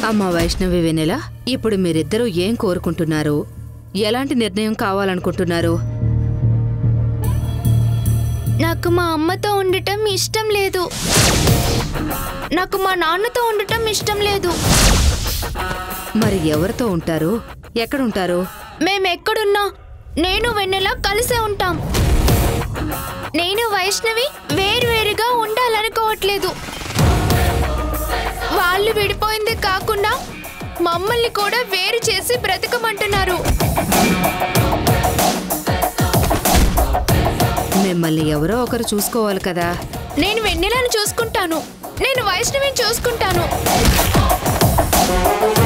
అమ్మ వైష్ణవి వెన్నెల ఇప్పుడు మీరిద్దరూ ఏం కోరుకుంటున్నారు ఎలాంటి నిర్ణయం కావాలనుకుంటున్నారు నాకు మా అమ్మతో ఉండటం ఇష్టం లేదు నాకు మా నాన్నతో ఉండటం ఇష్టం లేదు మరి ఎవరితో ఉంటారు ఎక్కడుంటారు మేమెక్కడున్నా నేను వెన్నెల కలిసే ఉంటాం నేను వైష్ణవి వేరువేరుగా ఉండాలనుకోవట్లేదు వాళ్ళు విడిపోయింది కాకుండా మమ్మల్ని కూడా వేరు చేసి బ్రతకమంటున్నారు మిమ్మల్ని ఎవరో ఒకరు చూసుకోవాలి కదా నేను వెన్నెలను చూసుకుంటాను నేను వైష్ణవిని చూసుకుంటాను